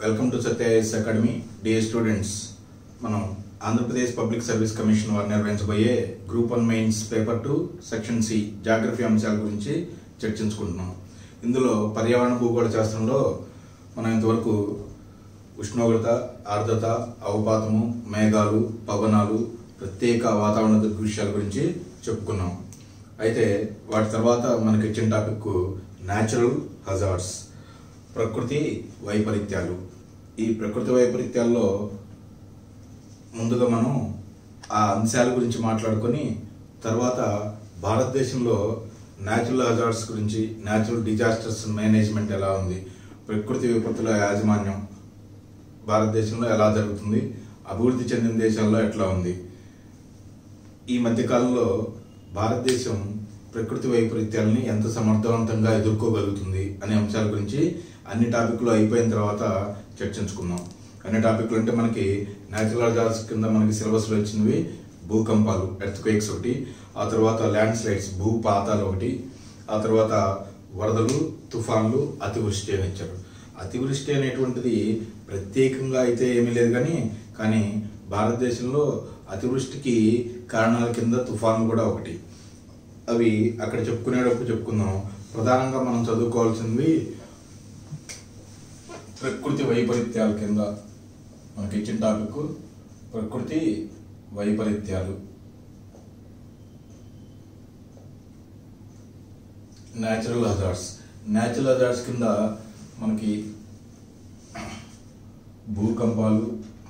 welcome to Satya IAS academy dear students మనం Andhra Pradesh public service commission వారు నిర్వహించబోయే group one mains paper two section C geography అంశాల గురించి చర్చించుకుంటున్నాం ఇందులో పర్యావరణ భూగోళ శాస్త్రంలో మనం ఇంతవరకు ఉష్ణోగ్రత ఆర్ద్రత అవపాతము మేఘాలు పవనాలు ప్రత్యేక వాతావరణ దృగ్విషయాల గురించి చెప్పుకున్నాం అయితే వాటి తర్వాత మనకి ఇచ్చిన టాపిక్ న్యాచురల్ హజార్డ్స్ ప్రకృతి వైపరీత్యాలు ఈ ప్రకృతి వైపరీత్యాల్లో ముందుగా మనం ఆ అంశాల గురించి మాట్లాడుకొని తర్వాత భారతదేశంలో న్యాచురల్ హజార్డ్స్ గురించి న్యాచురల్ డిజాస్టర్స్ మేనేజ్మెంట్ ఎలా ఉంది ప్రకృతి విపత్తుల యాజమాన్యం భారతదేశంలో ఎలా జరుగుతుంది అభివృద్ధి చెందిన దేశాల్లో ఎట్లా ఉంది ఈ మధ్యకాలంలో భారతదేశం ప్రకృతి వైపరీత్యాలని ఎంత సమర్థవంతంగా ఎదుర్కోగలుగుతుంది అనే అంశాల గురించి అన్ని టాపిక్లు అయిపోయిన తర్వాత చర్చించుకుందాం అన్ని టాపిక్లు అంటే మనకి న్యాచురల్ హజార్స్ కింద మనకి సిలబస్లో వచ్చినవి భూకంపాలు ఎర్త్ క్వేక్స్ ఒకటి ఆ తర్వాత ల్యాండ్ స్లైడ్స్ భూపాతాలు ఒకటి ఆ తర్వాత వరదలు తుఫాన్లు అతివృష్టి అని ఇచ్చారు అతివృష్టి అనేటువంటిది ప్రత్యేకంగా అయితే ఏమీ లేదు కానీ కానీ భారతదేశంలో అతివృష్టికి కారణాల కింద తుఫాను కూడా ఒకటి అవి అక్కడ చెప్పుకునేటప్పుడు చెప్పుకుందాం ప్రధానంగా మనం చదువుకోవాల్సింది ప్రకృతి వైపరీత్యాల కింద మనకి ఇచ్చిన టాపిక్ ప్రకృతి వైపరీత్యాలు న్యాచురల్ హజార్డ్స్ న్యాచురల్ హజార్డ్స్ కింద మనకి భూకంపాలు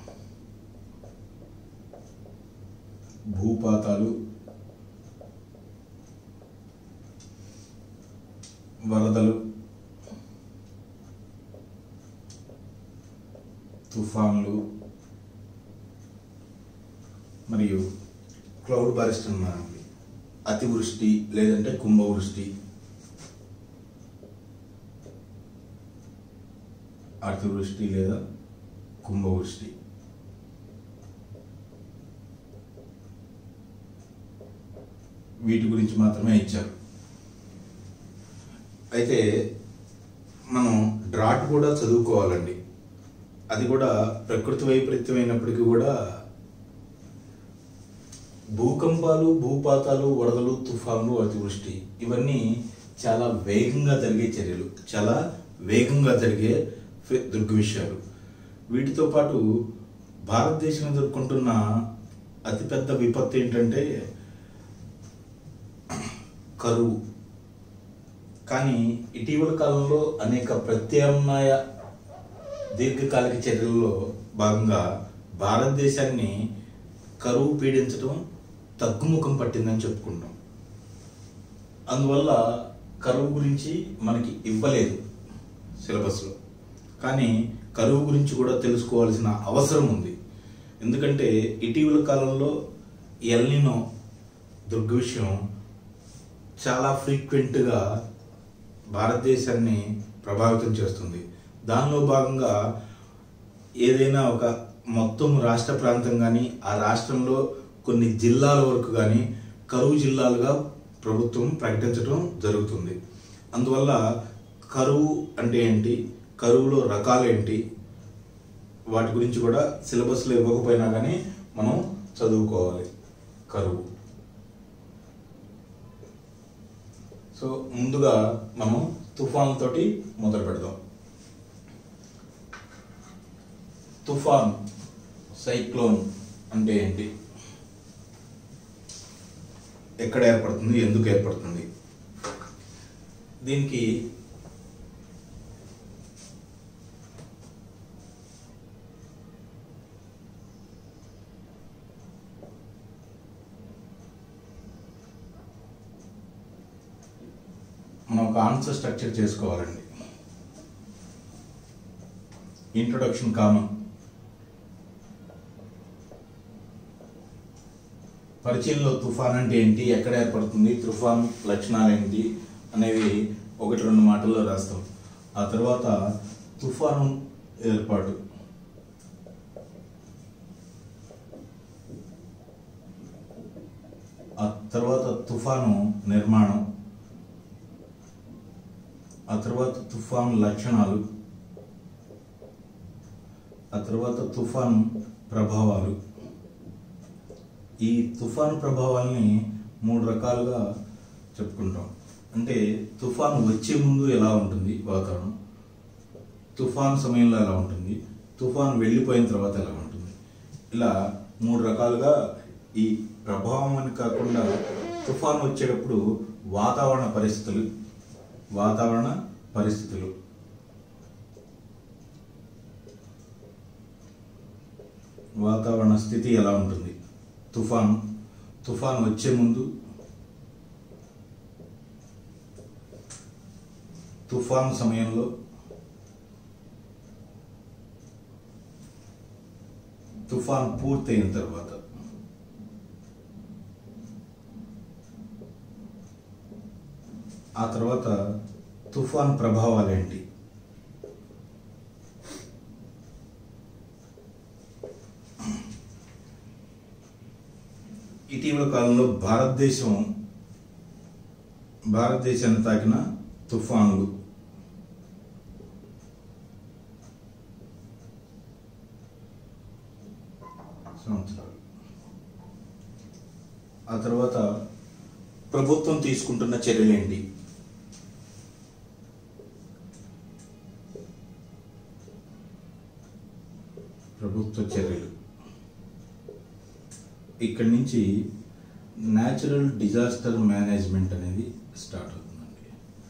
భూపాతాలు వరదలు తుఫాన్లు మరియు క్లౌడ్ బరిస్ట్ అన్నమాట అతివృష్టి లేదంటే కుంభవృష్టి అతివృష్టి లేదా కుంభవృష్టి వీటి గురించి మాత్రమే ఇచ్చారు అయితే మనం డ్రాట్ కూడా చదువుకోవాలండి అది కూడా ప్రకృతి వైపరీత్యం అయినప్పటికీ కూడా భూకంపాలు భూపాతాలు వరదలు తుఫాన్లు అతివృష్టి ఇవన్నీ చాలా వేగంగా జరిగే చర్యలు చాలా వేగంగా జరిగే ఫె- దృగ్విషయాలు వీటితో పాటు భారతదేశం ఎదుర్కొంటున్న అతిపెద్ద విపత్తు ఏంటంటే కరువు కానీ ఇటీవల కాలంలో అనేక ప్రత్యామ్నాయ దీర్ఘకాలిక చర్యల్లో భాగంగా భారతదేశాన్ని కరువు పీడించడం తగ్గుముఖం పట్టిందని చెప్పుకుంటాం అందువల్ల కరువు గురించి మనకి ఇవ్వలేదు సిలబస్లో కానీ కరువు గురించి కూడా తెలుసుకోవాల్సిన అవసరం ఉంది ఎందుకంటే ఇటీవల కాలంలో ఎల్నినో దృగ్విషయం చాలా ఫ్రీక్వెంట్గా భారతదేశాన్ని ప్రభావితం చేస్తుంది దానిలో భాగంగా ఏదైనా ఒక మొత్తం రాష్ట్ర ప్రాంతం కానీ ఆ రాష్ట్రంలో కొన్ని జిల్లాల వరకు కానీ కరువు జిల్లాలుగా ప్రభుత్వం ప్రకటించడం జరుగుతుంది అందువల్ల కరువు అంటే ఏంటి కరువులో రకాలు ఏంటి వాటి గురించి కూడా సిలబస్లో ఇవ్వకపోయినా కానీ మనం చదువుకోవాలి కరువు సో ముందుగా మనం తుఫాన్ తోటి మొదలు పెడదాం తుఫాన్ సైక్లోన్ అంటే ఏంటి ఎక్కడ ఏర్పడుతుంది ఎందుకు ఏర్పడుతుంది దీనికి మనం ఒక ఆన్సర్ స్ట్రక్చర్ చేసుకోవాలండి ఇంట్రొడక్షన్ కామన్ పరిచయంలో తుఫాన్ అంటే ఏంటి ఎక్కడ ఏర్పడుతుంది తుఫాన్ లక్షణాలు ఏంటి అనేవి ఒకటి రెండు మాటల్లో రాస్తాం ఆ తర్వాత తుఫాను ఏర్పాటు ఆ తర్వాత తుఫాను నిర్మాణం ఆ తర్వాత తుఫాన్ లక్షణాలు ఆ తర్వాత తుఫాన్ ప్రభావాలు ఈ తుఫాన్ ప్రభావాల్ని మూడు రకాలుగా చెప్పుకుంటాం అంటే తుఫాన్ వచ్చే ముందు ఎలా ఉంటుంది వాతావరణం తుఫాన్ సమయంలో ఎలా ఉంటుంది తుఫాన్ వెళ్ళిపోయిన తర్వాత ఎలా ఉంటుంది ఇలా మూడు రకాలుగా ఈ ప్రభావం అని కాకుండా తుఫాన్ వచ్చేటప్పుడు వాతావరణ పరిస్థితులు వాతావరణ పరిస్థితులు వాతావరణ స్థితి ఎలా ఉంటుంది తుఫాన్ తుఫాన్ వచ్చే ముందు తుఫాన్ సమయంలో తుఫాన్ పూర్తయిన తర్వాత ఆ తర్వాత తుఫాన్ ప్రభావాలు ఏంటి ఇటీవల కాలంలో భారతదేశం భారతదేశాన్ని తాకిన తుఫానులు సంవత్సరాలు ఆ తర్వాత ప్రభుత్వం తీసుకుంటున్న చర్యలేంటి ప్రభుత్వ చర్యలు ఇక్కడి నుంచి న్యాచురల్ డిజాస్టర్ మేనేజ్మెంట్ అనేది స్టార్ట్ అవుతుందండి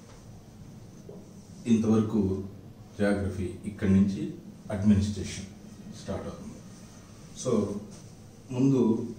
ఇంతవరకు జాగ్రఫీ ఇక్కడి నుంచి అడ్మినిస్ట్రేషన్ స్టార్ట్ అవుతుంది సో ముందు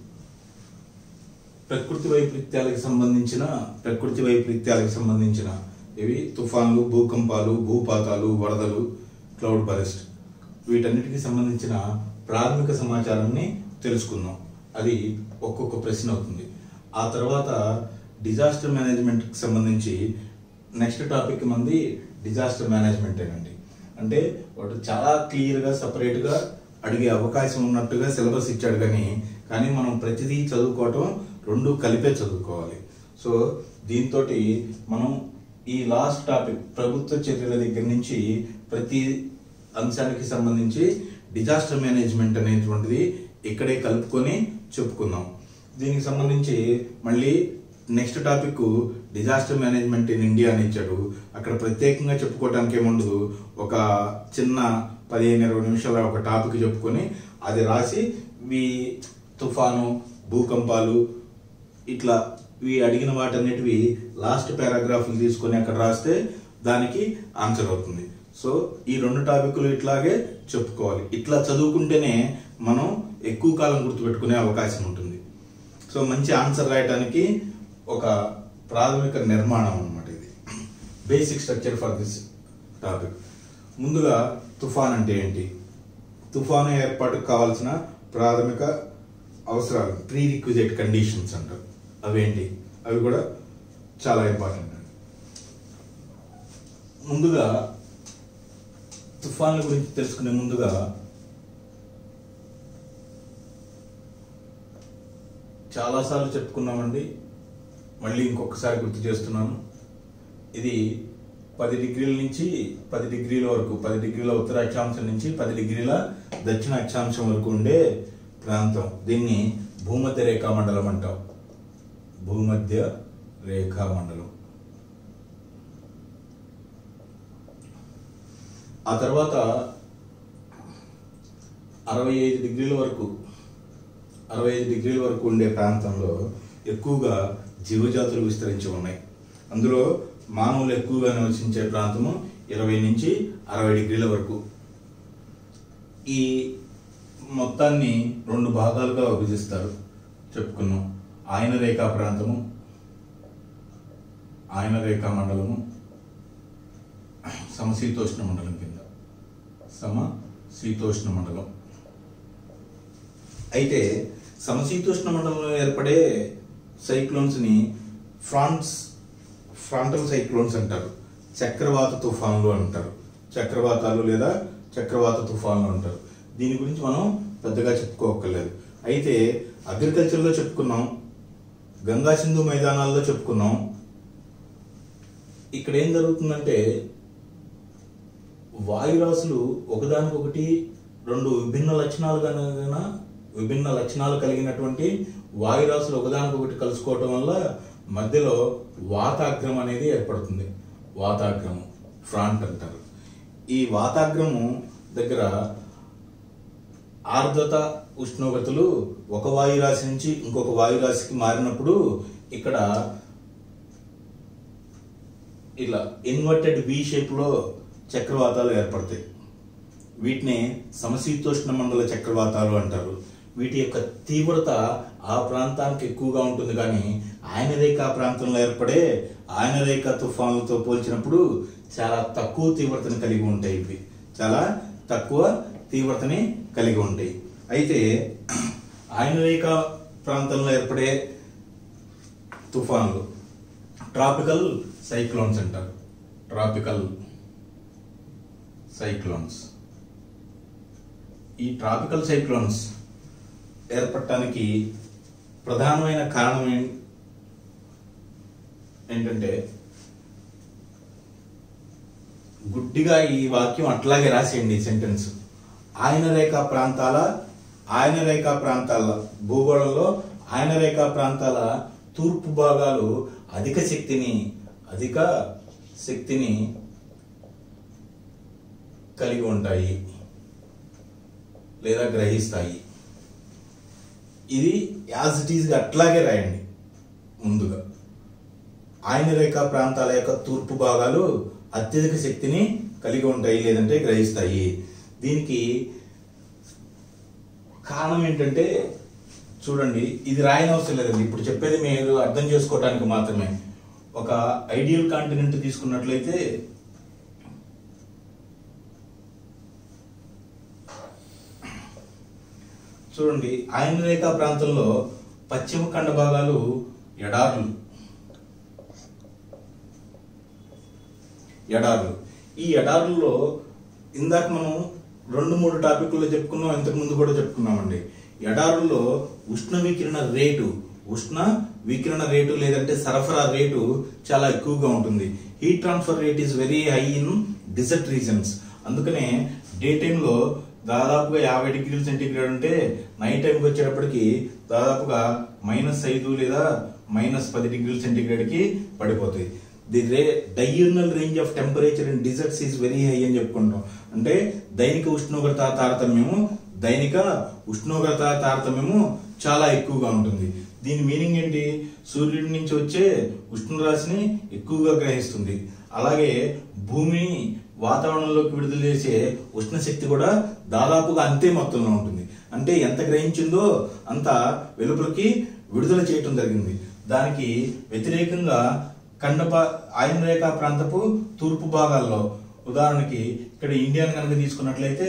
ప్రకృతి వైపరీత్యాలకు సంబంధించిన ప్రకృతి వైపరీత్యాలకు సంబంధించిన ఇవి తుఫాన్లు భూకంపాలు భూపాతాలు వరదలు క్లౌడ్ బరెస్ట్ వీటన్నిటికి సంబంధించిన ప్రాథమిక సమాచారాన్ని తెలుసుకుందాం అది ఒక్కొక్క ప్రశ్న అవుతుంది ఆ తర్వాత డిజాస్టర్ మేనేజ్మెంట్కి సంబంధించి నెక్స్ట్ టాపిక్ మంది డిజాస్టర్ మేనేజ్మెంటేనండి అంటే వాడు చాలా క్లియర్గా సపరేట్గా అడిగే అవకాశం ఉన్నట్టుగా సిలబస్ ఇచ్చాడు కానీ కానీ మనం ప్రతిదీ చదువుకోవటం రెండు కలిపే చదువుకోవాలి సో దీంతో మనం ఈ లాస్ట్ టాపిక్ ప్రభుత్వ చర్యల దగ్గర నుంచి ప్రతి అంశానికి సంబంధించి డిజాస్టర్ మేనేజ్మెంట్ అనేటువంటిది ఇక్కడే కలుపుకొని చెప్పుకుందాం దీనికి సంబంధించి మళ్ళీ next topic disaster management in India అని ఇచ్చాడు అక్కడ ప్రత్యేకంగా చెప్పుకోవడానికి ఏముండదు ఒక చిన్న పదిహేను ఇరవై నిమిషాల ఒక టాపిక్ చెప్పుకొని అది రాసి ఈ తుఫాను భూకంపాలు ఇట్లా ఇవి అడిగిన వాటన్నిటివి లాస్ట్ పారాగ్రాఫ్లు తీసుకొని అక్కడ రాస్తే దానికి ఆన్సర్ అవుతుంది సో ఈ రెండు టాపిక్లు ఇట్లాగే చెప్పుకోవాలి ఇట్లా చదువుకుంటేనే మనం ఎక్కువ కాలం గుర్తుపెట్టుకునే అవకాశం ఉంటుంది సో మంచి ఆన్సర్ రాయడానికి ఒక ప్రాథమిక నిర్మాణం అన్నమాట ఇది basic structure for this topic ముందుగా తుఫాన్ అంటే ఏంటి తుఫాను ఏర్పాటుకు కావాల్సిన ప్రాథమిక అవసరాలు ప్రీ రిక్విజైట్ కండిషన్స్ అంటారు అవేంటి అవి కూడా చాలా ఇంపార్టెంట్ అండి ముందుగా తుఫాన్ల గురించి తెలుసుకునే ముందుగా చాలాసార్లు చెప్పుకున్నామండి మళ్ళీ ఇంకొకసారి గుర్తు చేస్తున్నాను ఇది పది డిగ్రీల నుంచి పది డిగ్రీల వరకు పది డిగ్రీల ఉత్తర అక్షాంశం నుంచి పది డిగ్రీల దక్షిణ అక్షాంశం వరకు ఉండే ప్రాంతం దీన్ని భూమధ్య రేఖా మండలం అంటాం భూమధ్య రేఖా మండలం ఆ తర్వాత అరవై ఐదు డిగ్రీల వరకు అరవై ఐదు డిగ్రీల వరకు ఉండే ప్రాంతంలో ఎక్కువగా జీవజాతులు విస్తరించి ఉన్నాయి అందులో మానవులు ఎక్కువగా నివసించే ప్రాంతము ఇరవై నుంచి అరవై డిగ్రీల వరకు ఈ మొత్తాన్ని రెండు భాగాలుగా విభజిస్తారు చెప్పుకున్నాం ఆయన రేఖా ప్రాంతము ఆయన రేఖా మండలము సమశీతోష్ణ మండలం కింద సమ శీతోష్ణ మండలం అయితే సమశీతోష్ణ మండలంలో ఏర్పడే సైక్లోన్స్ ని ఫ్రాన్స్ ఫ్రాంటల్ సైక్లోన్స్ అంటారు చక్రవాత తుఫాన్లు అంటారు చక్రవాతాలు లేదా చక్రవాత తుఫాన్లు అంటారు దీని గురించి మనం పెద్దగా చెప్పుకోక్కర్లేదు అయితే అగ్రికల్చర్లో చెప్పుకున్నాం గంగా సింధు మైదానాల్లో చెప్పుకున్నాం ఇక్కడ ఏం జరుగుతుందంటే వాయురాశులు ఒకదానికొకటి రెండు విభిన్న లక్షణాలు కనుక విభిన్న లక్షణాలు కలిగినటువంటి వాయురాశులు ఒకదానికొకటి కలుసుకోవటం వల్ల మధ్యలో వాతాగ్రం అనేది ఏర్పడుతుంది వాతాగ్రము ఫ్రాంట్ అంటారు ఈ వాతాగ్రము దగ్గర ఆర్ద్రత ఉష్ణోగ్రతలు ఒక వాయురాశి నుంచి ఇంకొక వాయురాశికి మారినప్పుడు ఇక్కడ ఇలా ఇన్వర్టెడ్ వి షేప్లో చక్రవాతాలు ఏర్పడతాయి వీటిని సమశీతోష్ణ మండల చక్రవాతాలు అంటారు వీటి యొక్క తీవ్రత ఆ ప్రాంతానికి ఎక్కువగా ఉంటుంది కానీ ఆయన రేఖ ప్రాంతంలో ఏర్పడే ఆయన రేఖ తుఫాన్లతో పోల్చినప్పుడు చాలా తక్కువ తీవ్రతను కలిగి ఉంటాయి ఇవి చాలా తక్కువ తీవ్రతని కలిగి ఉంటాయి అయితే ఆయన రేఖ ప్రాంతంలో ఏర్పడే తుఫాన్లు ట్రాపికల్ సైక్లోన్స్ అంటారు ట్రాపికల్ సైక్లోన్స్ ఈ ట్రాపికల్ సైక్లోన్స్ ఏర్పడటానికి ప్రధానమైన కారణం ఏం- ఏంటంటే గుడ్డిగా ఈ వాక్యం అట్లాగే రాసేయండి ఈ సెంటెన్స్ ఆయన రేఖ ప్రాంతాల ఆయన రేఖ ప్రాంతాల భూగోళంలో ఆయన రేఖ ప్రాంతాల తూర్పు భాగాలు అధిక శక్తిని అధిక శక్తిని కలిగి ఉంటాయి లేదా గ్రహిస్తాయి ఇది యాజ్ ఇట్ ఈస్గా అట్లాగే రాయండి ముందుగా ఆయన రేఖ ప్రాంతాల యొక్క తూర్పు భాగాలు అత్యధిక శక్తిని కలిగి ఉంటాయి లేదంటే గ్రహిస్తాయి దీనికి కారణం ఏంటంటే చూడండి ఇది రాయని అవసరం లేదండి ఇప్పుడు చెప్పేది మీరు అర్థం చేసుకోవడానికి మాత్రమే ఒక ఐడియల్ కాంటినెంట్ తీసుకున్నట్లయితే చూడండి ఆయన రేఖా ప్రాంతంలో పశ్చిమ ఖండ భాగాలు ఎడారులు ఎడారులు ఈ ఎడారుల్లో ఇందాక మనం రెండు మూడు టాపిక్లో చెప్పుకున్నాం ఇంతకు ముందు కూడా చెప్పుకున్నామండి ఎడారుల్లో ఉష్ణ వికిరణ రేటు ఉష్ణ వికిరణ రేటు లేదంటే సరఫరా రేటు చాలా ఎక్కువగా ఉంటుంది heat transfer rate is very high in desert regions అందుకనే డే టైంలో దాదాపుగా యాభై డిగ్రీల సెంటీగ్రేడ్ ఉంటే నైట్ టైంకి వచ్చేటప్పటికి దాదాపుగా మైనస్ ఐదు లేదా మైనస్ పది డిగ్రీల సెంటీగ్రేడ్కి పడిపోతాయి the ray diurnal range of temperature in deserts is very high అని చెప్పుకుంటాం అంటే దైనిక ఉష్ణోగ్రత తారతమ్యము దైనిక ఉష్ణోగ్రత తారతమ్యము చాలా ఎక్కువగా ఉంటుంది దీని మీనింగ్ ఏంటి సూర్యుడి నుంచి వచ్చే ఉష్ణరాశిని ఎక్కువగా గ్రహిస్తుంది అలాగే భూమి వాతావరణంలోకి విడుదల చేసే ఉష్ణ శక్తి కూడా దాదాపుగా అంతే మొత్తంలో ఉంటుంది అంటే ఎంత గ్రహించిందో అంత వెలుపలికి విడుదల చేయటం జరిగింది దానికి వ్యతిరేకంగా ఖండప ఆయన రేఖా ప్రాంతపు తూర్పు భాగాల్లో ఉదాహరణకి ఇక్కడ ఇండియాని కనుక తీసుకున్నట్లయితే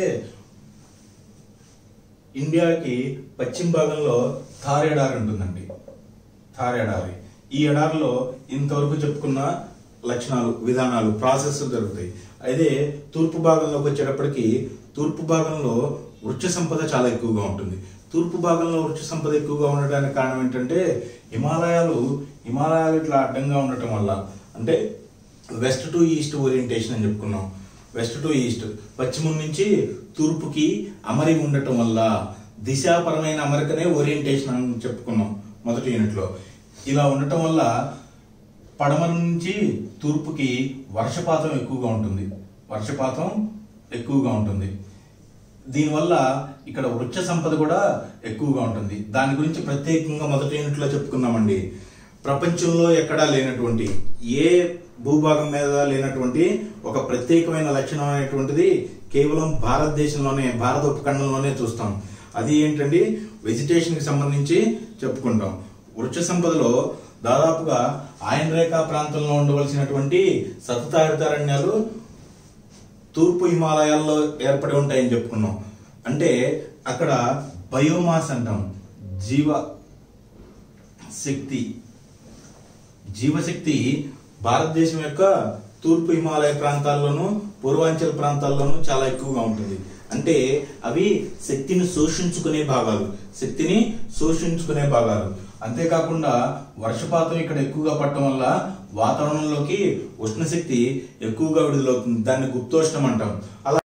ఇండియాకి పశ్చిమ భాగంలో థార్ ఎడారి ఉంటుందండి థార్ ఎడారి ఈ ఎడారిలో ఇంతవరకు చెప్పుకున్న లక్షణాలు విధానాలు ప్రాసెస్ జరుగుతాయి అయితే తూర్పు భాగంలోకి వచ్చేటప్పటికి తూర్పు భాగంలో వృక్ష సంపద చాలా ఎక్కువగా ఉంటుంది తూర్పు భాగంలో వృక్ష సంపద ఎక్కువగా ఉండడానికి కారణం ఏంటంటే హిమాలయాలు హిమాలయాలు ఇట్లా అడ్డంగా ఉండటం వల్ల అంటే వెస్ట్ టు ఈస్ట్ ఓరియంటేషన్ అని చెప్పుకున్నాం వెస్ట్ టు ఈస్ట్ పశ్చిమం నుంచి తూర్పుకి అమరి ఉండటం వల్ల దిశాపరమైన అమరికనే ఓరియంటేషన్ అని చెప్పుకున్నాం మొదటి యూనిట్లో ఇలా ఉండటం వల్ల పడమర నుంచి తూర్పుకి వర్షపాతం ఎక్కువగా ఉంటుంది వర్షపాతం ఎక్కువగా ఉంటుంది దీనివల్ల ఇక్కడ వృక్ష సంపద కూడా ఎక్కువగా ఉంటుంది దాని గురించి ప్రత్యేకంగా మొదటి యూనిట్లో చెప్పుకున్నామండి ప్రపంచంలో ఎక్కడా లేనటువంటి ఏ భూభాగం మీద లేనటువంటి ఒక ప్రత్యేకమైన లక్షణం అనేటువంటిది కేవలం భారతదేశంలోనే భారత ఉపఖండంలోనే చూస్తాం అది ఏంటండి వెజిటేషన్ కి సంబంధించి చెప్పుకుంటాం వృక్ష సంపదలో దాదాపుగా ఆయన రేఖా ప్రాంతంలో ఉండవలసినటువంటి సతత హరితారణ్యాలు తూర్పు హిమాలయాల్లో ఏర్పడి ఉంటాయని చెప్పుకున్నాం అంటే అక్కడ బయోమాస్ అంటాం జీవ శక్తి జీవశక్తి భారతదేశం యొక్క తూర్పు హిమాలయ ప్రాంతాల్లోనూ పూర్వాంచల్ ప్రాంతాల్లోనూ చాలా ఎక్కువగా ఉంటుంది అంటే అవి శక్తిని శోషించుకునే భాగాలు శక్తిని శోషించుకునే భాగాలు అంతేకాకుండా వర్షపాతం ఇక్కడ ఎక్కువగా పడటం వల్ల వాతావరణంలోకి ఉష్ణశక్తి ఎక్కువగా విడుదలవుతుంది దాన్ని గుప్తోష్ణం అంటాం అలా